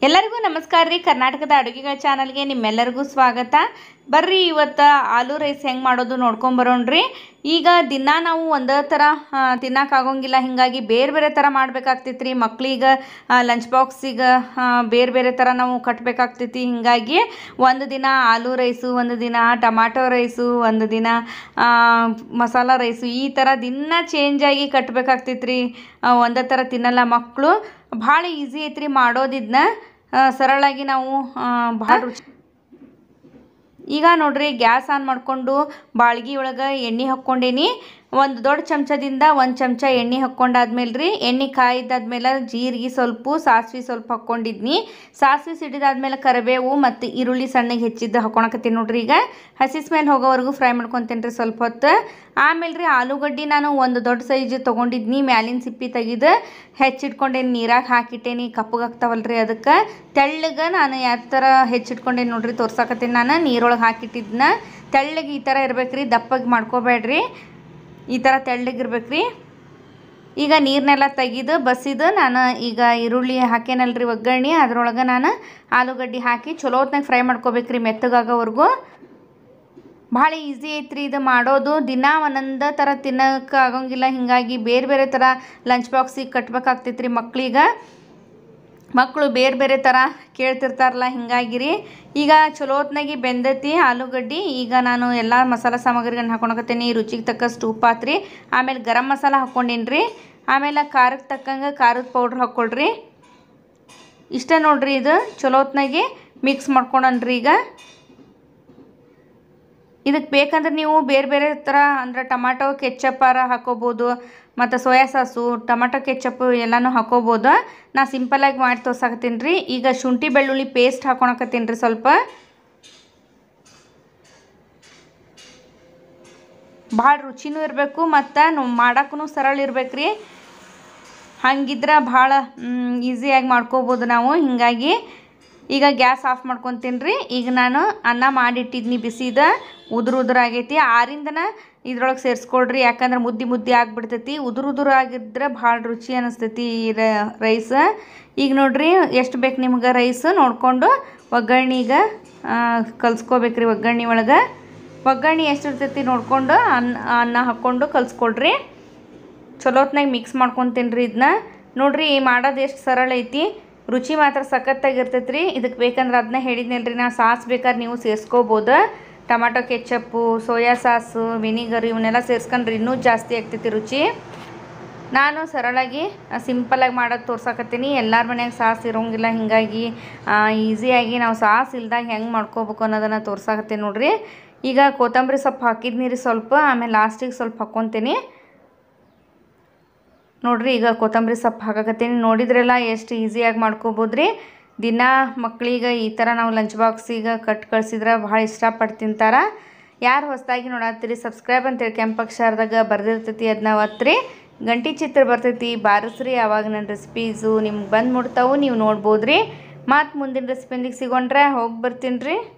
ಎಲ್ಲರಿಗೂ ನಮಸ್ಕಾರ ರೀ ಕರ್ನಾಟಕದ ಅಡುಗೆಗಳ ಚಾನಲ್ಗೆ ನಿಮ್ಮೆಲ್ಲರಿಗೂ ಸ್ವಾಗತ ಬರ್ರಿ ಇವತ್ತು ಆಲೂ ರೈಸ್ ಹೆಂಗೆ ಮಾಡೋದು ನೋಡ್ಕೊಂಬರೋಣ್ರಿ ಈಗ ದಿನ ನಾವು ಒಂದೇ ಥರ ತಿನ್ನೋಕ್ಕಾಗೋಂಗಿಲ್ಲ ಹೀಗಾಗಿ ಬೇರೆ ಬೇರೆ ಥರ ಮಾಡ್ಬೇಕಾಗ್ತೈತಿ ರೀ ಮಕ್ಳಿಗೆ ಲಂಚ್ ಬಾಕ್ಸಿಗೆ ಬೇರೆ ಬೇರೆ ಥರ ನಾವು ಕಟ್ಟಬೇಕಾಗ್ತೈತಿ ಹೀಗಾಗಿ ಒಂದು ದಿನ ಆಲೂ ರೈಸು ಒಂದು ದಿನ ಟಮಾಟೊ ರೈಸು ಒಂದು ದಿನ ಆ, ಮಸಾಲ ರೈಸು ಈ ಥರ ದಿನ ಚೇಂಜ್ ಆಗಿ ಕಟ್ಟಬೇಕಾಗ್ತೈತಿ ರೀ ಒಂದೇ ಥರ ತಿನ್ನಲ್ಲ ಮಕ್ಕಳು ಭಾಳ ಈಸಿ ಐತ್ರಿ ಮಾಡೋದಿದ್ನ ಸರಳಾಗಿ ನಾವು ಭಾಳ ರುಚಿ ಈಗ ನೋಡ್ರಿ ಗ್ಯಾಸ್ ಆನ್ ಮಾಡಿಕೊಂಡು ಬಾಳ್ಗಿ ಒಳಗೆ ಎಣ್ಣೆ ಹಾಕ್ಕೊಂಡೇನಿ ಒಂದು ದೊಡ್ಡ ಚಮಚದಿಂದ ಒಂದು ಚಮಚ ಎಣ್ಣೆ ಹಾಕ್ಕೊಂಡಾದ್ಮೇಲೆ ರೀ ಎಣ್ಣೆ ಕಾಯ್ದಾದ್ಮೇಲೆ ಜೀರಿಗೆ ಸ್ವಲ್ಪ ಸಾಸಿವೆ ಸ್ವಲ್ಪ ಹಾಕ್ಕೊಂಡಿದ್ನಿ ಸಾಸಿವೆ ಸಿಡಿದಾದ್ಮೇಲೆ ಕರಿಬೇವು ಮತ್ತು ಈರುಳ್ಳಿ ಸಣ್ಣಗೆ ಹೆಚ್ಚಿದ್ದು ಹಾಕ್ಕೊಳಕತ್ತೀನಿ ನೋಡ್ರಿ ಈಗ ಹಸಿ ಸ್ಮೆಲ್ ಹೋಗೋವರೆಗೂ ಫ್ರೈ ಮಾಡ್ಕೊತೀನಿ ರೀ ಸ್ವಲ್ಪ ಹೊತ್ತು ಆಮೇಲೆ ರೀ ಆಲೂಗಡ್ಡೆ ನಾನು ಒಂದು ದೊಡ್ಡ ಸೈಜ್ ತೊಗೊಂಡಿದ್ನಿ ಮ್ಯಾಲಿನ ಸಿಪ್ಪಿ ತೆಗೆದು ಹೆಚ್ಚಿಟ್ಕೊಂಡೇನಿ ನೀರಾಗ ಹಾಕಿಟ್ಟೇನಿ ಕಪ್ಪಗಾಗ್ತಾವಲ್ರಿ ಅದಕ್ಕೆ ತೆಳ್ಳಗೆ ನಾನು ಯಾವ ಥರ ಹೆಚ್ಚಿಟ್ಕೊಂಡೇನಿ ನೋಡ್ರಿ ತೋರ್ಸಾಕತ್ತೀನಿ ನಾನು ನೀರೊಳಗೆ ಹಾಕಿಟ್ಟಿದ್ನ ತೆಳ್ಳಗೆ ಈ ಥರ ಇರ್ಬೇಕ್ರಿ ದಪ್ಪಗೆ ಮಾಡ್ಕೋಬೇಡ್ರಿ ಈ ಥರ ತೆಳ್ಳಗಿರ್ಬೇಕು ರೀ ಈಗ ನೀರನ್ನೆಲ್ಲ ತೆಗೆದು ಬಸಿದು ನಾನು ಈಗ ಈರುಳ್ಳಿ ಹಾಕೇನಲ್ರಿ ಒಗ್ಗರಣೆ ಅದ್ರೊಳಗೆ ನಾನು ಆಲೂಗಡ್ಡೆ ಹಾಕಿ ಚಲೋ ಹೊತ್ನಾಗ ಫ್ರೈ ಮಾಡ್ಕೋಬೇಕ್ರಿ ಮೆತ್ತಗಾಗೋವರೆಗೂ ಭಾಳ ಈಸಿ ಐತ್ರಿ ಇದು ಮಾಡೋದು ದಿನ ಒಂದೊಂದು ಥರ ತಿನ್ನೋಕೆ ಆಗೋಂಗಿಲ್ಲ ಹೀಗಾಗಿ ಬೇರೆ ಬೇರೆ ಥರ ಲಂಚ್ ಬಾಕ್ಸಿಗೆ ಕಟ್ಬೇಕಾಗ್ತೈತೆ ರೀ ಮಕ್ಳಿಗೆ ಮಕ್ಕಳು ಬೇರೆ ಬೇರೆ ಥರ ಕೇಳ್ತಿರ್ತಾರಲ್ಲ ಹಿಂಗಾಗಿ ರೀ ಈಗ ಚಲೋ ಹೊತ್ನಾಗಿ ಬೆಂದೈತಿ ಆಲೂಗಡ್ಡೆ ಈಗ ನಾನು ಎಲ್ಲ ಮಸಾಲ ಸಾಮಗ್ರಿಗಳನ್ನ ಹಾಕೊಳಕತ್ತೀನಿ ರುಚಿಗೆ ತಕ್ಕಷ್ಟು ಉಪ್ಪು ಆತ್ರಿ ಆಮೇಲೆ ಗರಂ ಮಸಾಲ ಹಾಕ್ಕೊಂಡೀನಿ ರೀ ಆಮೇಲೆ ಖಾರಕ್ಕೆ ತಕ್ಕಂಗೆ ಖಾರದ ಪೌಡ್ರ್ ಹಾಕ್ಕೊಳ್ರಿ ಇಷ್ಟ ನೋಡ್ರಿ ಇದು ಚಲೋ ಹೊತ್ನಾಗಿ ಮಿಕ್ಸ್ ಮಾಡ್ಕೊಳನ್ರಿ ಈಗ ಇದಕ್ಕೆ ಬೇಕಂದ್ರೆ ನೀವು ಬೇರೆ ಬೇರೆ ಥರ ಅಂದ್ರೆ ಟಮಾಟೊ ಕೆಚ್ಚಪ್ಪಾರ ಹಾಕೋಬೋದು ಮತ್ತು ಸೋಯಾ ಸಾಸು ಟಮಾಟೊ ಕೆಚ್ಚಪ್ಪು ಎಲ್ಲನೂ ಹಾಕೋಬೋದು ನಾ ಸಿಂಪಲಾಗಿ ಮಾಡಿ ತೋರ್ಸಾಕತ್ತೀನಿ ರೀ ಈಗ ಶುಂಠಿ ಬೆಳ್ಳುಳ್ಳಿ ಪೇಸ್ಟ್ ಹಾಕೊಳಕತ್ತೀನಿ ರೀ ಸ್ವಲ್ಪ ಭಾಳ ರುಚಿನೂ ಇರಬೇಕು ಮತ್ತು ಮಾಡೋಕ್ಕೂ ಸರಳ ಇರ್ಬೇಕು ರೀ ಹಂಗಿದ್ರೆ ಭಾಳ ಈಸಿಯಾಗಿ ಮಾಡ್ಕೋಬೋದು ನಾವು ಹೀಗಾಗಿ ಈಗ ಗ್ಯಾಸ್ ಆಫ್ ಮಾಡ್ಕೊತೀನಿ ರೀ ಈಗ ನಾನು ಅನ್ನ ಮಾಡಿಟ್ಟಿದ್ನಿ ಬಿಸಿದ ಉದುರು ಉದುರು ಆಗೈತಿ ಆರಿಂದನ ಇದ್ರೊಳಗೆ ಸೇರಿಸ್ಕೊಳ್ರಿ ಯಾಕಂದ್ರೆ ಮುದ್ದೆ ಮುದ್ದೆ ಆಗಿಬಿಡ್ತೈತಿ ಉದುರು ಉದುರು ಆಗಿದ್ರೆ ಭಾಳ ರುಚಿ ಅನ್ನಿಸ್ತೈತಿ ಈ ರೈಸ್ ಈಗ ನೋಡ್ರಿ ಎಷ್ಟು ಬೇಕು ನಿಮ್ಗೆ ರೈಸ್ ನೋಡಿಕೊಂಡು ಒಗ್ಗರಣೆಗೆ ಕಲ್ಸ್ಕೊಬೇಕ್ರಿ ಒಗ್ಗರಣೆ ಒಳಗೆ ಒಗ್ಗರಣೆ ಎಷ್ಟು ಇರ್ತೈತಿ ನೋಡಿಕೊಂಡು ಅನ್ನ ಅನ್ನ ಹಾಕ್ಕೊಂಡು ಕಲ್ಸ್ಕೊಳ್ರಿ ಚಲೋ ಹೊತ್ನಾಗ ಮಿಕ್ಸ್ ಮಾಡ್ಕೊತೀನಿ ರೀ ಇದನ್ನ ನೋಡ್ರಿ ಮಾಡೋದು ಎಷ್ಟು ಸರಳ ಐತಿ ರುಚಿ ಮಾತ್ರ ಸಖತ್ತಾಗಿರ್ತೈತೆ ರೀ ಇದಕ್ಕೆ ಬೇಕಂದ್ರೆ ಅದನ್ನ ಹೇಳಿದ್ನಲ್ರಿ ನಾ ಸಾಸ್ ಬೇಕಾದ್ರೆ ನೀವು ಸೇರಿಸ್ಕೋಬೋದು tomato ketchup soya sauce vinegar ಇವನ್ನೆಲ್ಲ ಸೇರಿಸ್ಕೊಂಡ್ರೆ ಇನ್ನೂ ಜಾಸ್ತಿ ಆಗ್ತೈತಿ ರುಚಿ ನಾನು ಸರಳಾಗಿ ಸಿಂಪಲಾಗಿ ಮಾಡೋದು ತೋರ್ಸಾಕತ್ತೀನಿ ಎಲ್ಲರ ಮನ್ಯಾಗ ಸಾಸ್ ಇರೋಂಗಿಲ್ಲ ಹೀಗಾಗಿ ಈಸಿಯಾಗಿ ನಾವು ಸಾಸ್ ಇಲ್ದಾಗ ಹೆಂಗೆ ಮಾಡ್ಕೋಬೇಕು ಅನ್ನೋದನ್ನು ತೋರ್ಸಾಕತ್ತೀನಿ ನೋಡ್ರಿ ಈಗ ಕೊತ್ತಂಬರಿ ಸೊಪ್ಪು ಹಾಕಿದ್ನಿ ರೀ ಸ್ವಲ್ಪ ಆಮೇಲೆ ಲಾಸ್ಟಿಗೆ ಸ್ವಲ್ಪ ಹಾಕ್ಕೊತೀನಿ ನೋಡ್ರಿ ಈಗ ಕೊತ್ತಂಬರಿ ಸೊಪ್ಪು ಹಾಕಕತ್ತೀನಿ ನೋಡಿದ್ರೆಲ್ಲ ಎಷ್ಟು ಈಸಿಯಾಗಿ ಮಾಡ್ಕೋಬೋದು ರೀ ದಿನ ಮಕ್ಕಳಿಗೆ ಈ ಥರ ನಾವು ಲಂಚ್ ಬಾಕ್ಸಿಗೆ ಕಟ್ ಕಳ್ಸಿದ್ರೆ ಭಾಳ ಇಷ್ಟಪಟ್ಟು ತಿಂತಾರೆ ಯಾರು ಹೊಸದಾಗಿ ನೋಡತ್ತೀರಿ ಸಬ್ಸ್ಕ್ರೈಬ್ ಅಂತೇಳಿ ಕೆಂಪಕ್ಷರದಾಗ ಬರ್ದಿರ್ತೈತಿ ಅದನ್ನ ಒತ್ತಿರಿ ಗಂಟಿ ಚಿತ್ರ ಬರ್ತೈತಿ ಬಾರಿಸ್ರಿ ಆವಾಗ ನನ್ನ ರೆಸಿಪೀಸು ನಿಮ್ಗೆ ಬಂದು ಮುಟ್ತಾವು ನೀವು ನೋಡ್ಬೋದು ರೀ ಮತ್ತು ಮುಂದಿನ ರೆಸಿಪಿಂದಿಗೆ ಸಿಗೊಂಡ್ರೆ ಹೋಗಿ ಬರ್ತೀನಿ ರೀ